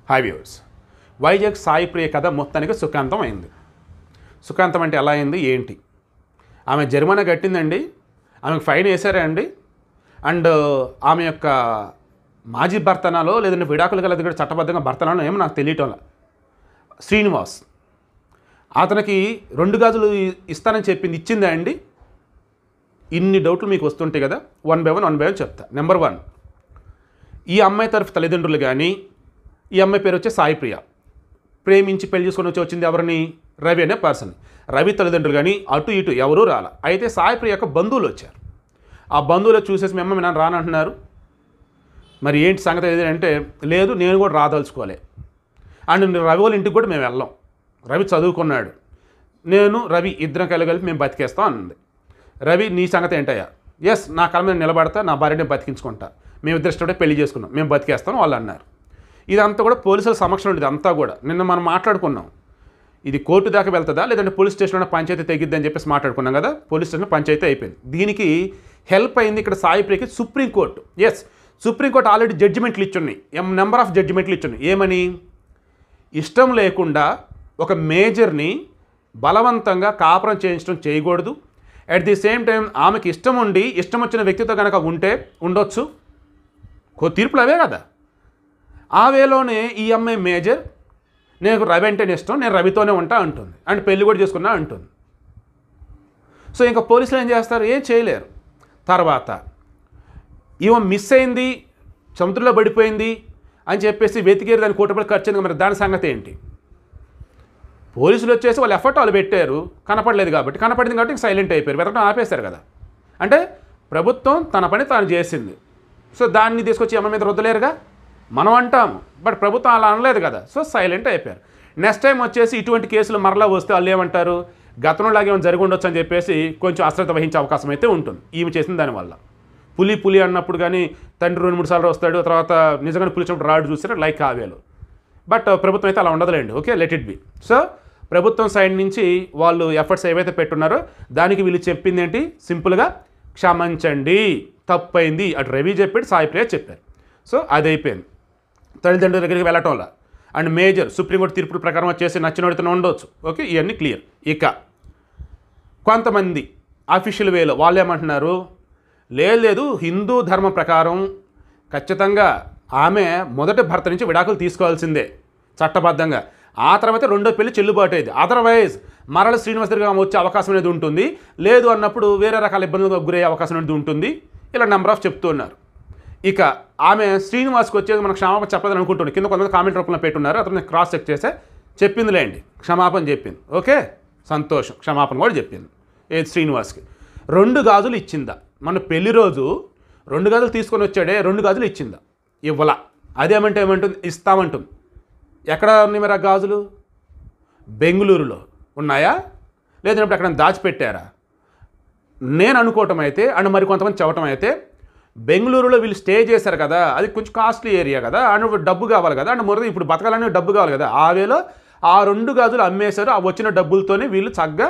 high viewers Vizag Sai Priya కథ మొత్తానికి సుఖాంతం అయింది సుఖాంతం అంటే ఎలా అయింది ఏంటి ఆమె జరిమానా కట్టిందండి ఆమెకు ఫైన్ వేసారా అండి అండ్ ఆమె యొక్క మాజీ భర్తనాలో లేదంటే విడాకులు గల దగ్గర చట్టబద్ధంగా భర్తనాలో ఏమో నాకు తెలియటంలా శ్రీనివాస్ అతనికి రెండు గాజులు ఇ- ఇస్తానని చెప్పింది ఇచ్చిందా అండి ఇన్ని డౌట్లు మీకు వస్తుంటాయి కదా one by one one by one చెప్తా నెంబర్ వన్ ఈ అమ్మాయి తరఫు తల్లిదండ్రులు కానీ ఈ అమ్మాయి పేరు వచ్చే సాయి ప్రియ ప్రేమించి పెళ్లి చేసుకొని వచ్చి వచ్చింది ఎవరిని రవి అనే పర్సన్ రవి తల్లిదండ్రులు కానీ అటు ఇటు ఎవరూ రాల అయితే సాయి ప్రియ యొక్క బంధువులు వచ్చారు ఆ బంధువులు చూసేసి మీ అమ్మ నన్ను రానంటున్నారు మరి ఏంటి సంగతి ఏది అంటే లేదు నేను కూడా రాదలుచుకోలే అండ్ రవి వాళ్ళ ఇంటికి కూడా మేము వెళ్ళాం రవి చదువుకున్నాడు నేను రవి ఇద్దరం కలిపి మేము బతికేస్తాం అన్నది రవి నీ సంగతి ఏంటయ్యా ఎస్ నా కళ మీద నిలబడతా నా భార్యని బతికించుకుంటా మేము ఇద్దరు ఇష్టపడే పెళ్లి చేసుకున్నాం మేము బతికేస్తాం వాళ్ళు అన్నారు ఇదంతా కూడా పోలీసుల సమక్షంలో ఉండేది అంతా కూడా నిన్న మనం మాట్లాడుకున్నాం ఇది కోర్టు దాకా వెళ్తుందా లేదంటే పోలీస్ స్టేషన్లో పంచాయతీ తెగిద్ది అని చెప్పేసి మాట్లాడుకున్నాం కదా పోలీస్ స్టేషన్లో పంచాయతీ అయిపోయింది దీనికి హెల్ప్ అయింది ఇక్కడ సాయి ప్రియకి సుప్రీంకోర్టు ఎస్ సుప్రీంకోర్టు ఆల్రెడీ జడ్జిమెంట్లు ఇచ్చున్నాయి ఎం నెంబర్ ఆఫ్ జడ్జిమెంట్లు ఇచ్చున్నాయి ఏమని ఇష్టం లేకుండా ఒక మేజర్ని బలవంతంగా కాపురం చేయించడం చేయకూడదు అట్ ది సేమ్ టైం ఆమెకి ఇష్టం ఉండి ఇష్టం వచ్చిన వ్యక్తితో కనుక ఉంటే ఉండొచ్చు కో తీర్పులు అవే కదా ఆ వేలోనే ఈ అమ్మాయి మేజర్ నేను రవి అంటే ఇష్టం నేను రవితోనే ఉంటా అంటుంది అండ్ పెళ్లి కూడా చేసుకున్నా అంటుంది సో ఇంకా పోలీసులు ఏం చేస్తారు ఏం చేయలేరు తర్వాత ఈమె మిస్ అయింది సముద్రంలో పడిపోయింది అని చెప్పేసి వెతికేరు దాని కోటి రూపాయలు ఖర్చు అయింది మరి దాని సంగతి ఏంటి పోలీసులు వచ్చేసి వాళ్ళు ఎఫర్ట్ వాళ్ళు పెట్టారు కనపడలేదు కాబట్టి కనపడింది కాబట్టి సైలెంట్ అయిపోయారు వెతకడం ఆపేశారు కదా అంటే ప్రభుత్వం తన పని తాను చేసింది సో దాన్ని తీసుకొచ్చి అమ్మ మీద రుద్దలేరుగా మనం అంటాము బట్ ప్రభుత్వం అలా అనలేదు కదా సో సైలెంట్ అయిపోయారు నెక్స్ట్ టైం వచ్చేసి ఇటువంటి కేసులు మరలా వస్తే వాళ్ళు ఏమంటారు గతంలోలాగే ఏమైనా జరిగి ఉండొచ్చు అని చెప్పేసి కొంచెం అశ్రద్ధ వహించే అవకాశం అయితే ఉంటుంది ఈమె చేసిన దానివల్ల పులి పులి అన్నప్పుడు కానీ తండ్రి రెండు మూడు సార్లు వస్తాడు తర్వాత నిజంగానే పులి వచ్చినప్పుడు రాడు చూసారు లైక్ ఆవేలు బట్ ప్రభుత్వం అయితే అలా ఉండదులేండి okay let it be so ప్రభుత్వం సైడ్ నుంచి వాళ్ళు ఎఫర్ట్స్ ఏవైతే పెట్టున్నారో దానికి వీళ్ళు చెప్పింది ఏంటి సింపుల్గా క్షమించండి తప్పైంది అటు రవి చెప్పాడు సాయి ప్రియ చెప్పారు సో అది అయిపోయింది తల్లిదండ్రుల దగ్గరికి వెళ్ళటం వల్ల అండ్ మేజర్ సుప్రీంకోర్టు తీర్పు ప్రకారం వచ్చేసి నచ్చినోడితోనే ఉండొచ్చు ఓకే ఇవన్నీ క్లియర్ ఇక కొంతమంది అఫీషియల్ వేలో వాళ్ళు ఏమంటున్నారు లేదు లేదు హిందూ ధర్మం ప్రకారం ఖచ్చితంగా ఆమె మొదటి భర్త నుంచి విడాకులు తీసుకోవాల్సిందే చట్టబద్ధంగా ఆ తర్వాత రెండో పెళ్లి చెల్లుబాటు అయ్యేది అదర్వైజ్ మరల శ్రీనివాస్ దగ్గర ఆమె వచ్చే అవకాశం అనేది ఉంటుంది లేదు అన్నప్పుడు వేరే రకాల ఇబ్బందులకు గురయ్యే అవకాశం అనేది ఉంటుంది ఇలా నెంబర్ ఆఫ్ చెప్తూ ఉన్నారు ఇక ఆమె శ్రీనివాస్కి వచ్చేది మనకు క్షమాపణ చెప్పదని అనుకుంటుంది కింద కొంతమంది కామెంట్ రూపంలో పెట్టున్నారు అతను క్రాస్ చెక్ చేస్తే చెప్పిందిలేండి క్షమాపణ చెప్పింది ఓకే సంతోషం క్షమాపణ కూడా చెప్పింది ఏది శ్రీనివాస్కి రెండు గాజులు ఇచ్చిందా మన పెళ్లి రోజు రెండు గాజులు తీసుకొని వచ్చాడే రెండు గాజులు ఇచ్చిందా ఇవ్వలా అదేమంటే ఏమంటుంది ఇస్తామంటుంది ఎక్కడ ఉన్నాయి మరి ఆ గాజులు బెంగళూరులో ఉన్నాయా లేదంటే అక్కడ దాచిపెట్టారా నేను అనుకోవటం అయితే అండ్ మరి కొంతమంది చెప్పటం అయితే బెంగళూరులో వీళ్ళు స్టే చేశారు కదా అది కొంచెం కాస్ట్లీ ఏరియా కదా అండ్ డబ్బు కావాలి కదా అండ్ మొదటి ఇప్పుడు బతకాలని డబ్బు కావాలి కదా ఆ వేలో ఆ రెండు గాజులు అమ్మేశారు ఆ వచ్చిన డబ్బులతోనే వీళ్ళు చక్కగా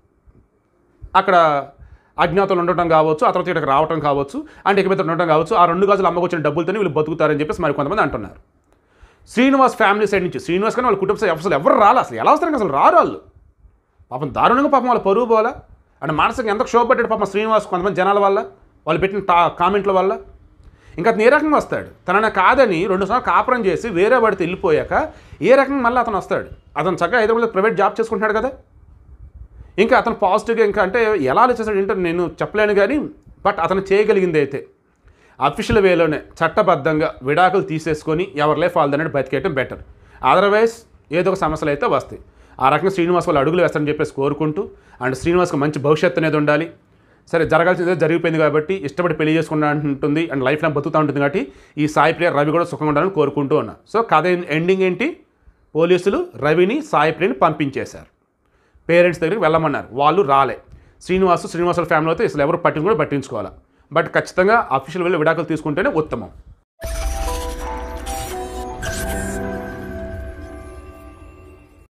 అక్కడ అజ్ఞాతలు ఉండటం కావచ్చు ఆ తర్వాత ఇక్కడికి రావటం కావచ్చు అంటే ఇక మీద ఉండటం కావచ్చు ఆ రెండు గాజులు అమ్మకు వచ్చిన డబ్బులతోనే వీళ్ళు బతుకుతారని చెప్పేసి మరి కొంతమంది అంటున్నారు శ్రీనివాస్ ఫ్యామిలీ సైడ్ నుంచి శ్రీనివాస్ కానీ వాళ్ళ కుటుంబ సైడ్ అసలు ఎవరు రాలి అసలు ఎలా వస్తారు అసలు రారు వాళ్ళు పాపం దారుణంగా పాపం వాళ్ళ పరువు పోవాలా అండ్ మానసికంగా ఎంత క్షోభపడ్డాడు పాపం శ్రీనివాస్ కొంతమంది జనాల వల్ల వాళ్ళు పెట్టిన టా కామెంట్ల వల్ల ఇంకా అతను ఏ రకంగా వస్తాడు తనని కాదని రెండుసార్లు కాపురం చేసి వేరే వాడితో వెళ్ళిపోయాక ఏ రకంగా మళ్ళీ అతను వస్తాడు అతను చక్కగా హైదరాబాద్లో ప్రైవేట్ జాబ్ చేసుకుంటున్నాడు కదా ఇంకా అతను పాజిటివ్గా ఇంకా అంటే ఎలా ఆలోచిస్తాడు ఏంటో నేను చెప్పలేను కానీ బట్ అతను చేయగలిగింది అయితే అఫీషియల్ వేలోనే చట్టబద్ధంగా విడాకులు తీసేసుకొని ఎవరి లైఫ్ వాళ్ళదన్నట్టు బతికేయటం బెటర్ అదర్వైజ్ ఏదో ఒక సమస్యలు అయితే వస్తాయి ఆ రకంగా శ్రీనివాస్ వాళ్ళు అడుగులు వేస్తారని చెప్పేసి కోరుకుంటూ అండ్ శ్రీనివాస్కి మంచి భవిష్యత్తు అనేది ఉండాలి సరే జరగాల్సిందే జరిగిపోయింది కాబట్టి ఇష్టపడి పెళ్లి చేసుకుంటా ఉంటుంది అండ్ లైఫ్ లాంగ్ బతుకుతూ ఉంటుంది కాబట్టి ఈ సాయి ప్రియ రవి కూడా సుఖంగా ఉండాలని కోరుకుంటూ ఉన్నా సో కథ ఎండింగ్ ఏంటి పోలీసులు రవిని సాయి ప్రియని పంపించేశారు పేరెంట్స్ దగ్గరికి వెళ్ళమన్నారు వాళ్ళు రాలే శ్రీనివాసు శ్రీనివాసుల ఫ్యామిలీ అయితే అసలు ఎవరు పట్టించుకుని కూడా పట్టించుకోవాలి బట్ ఖచ్చితంగా అఫీషియల్ వెళ్ళి విడాకులు తీసుకుంటేనే ఉత్తమం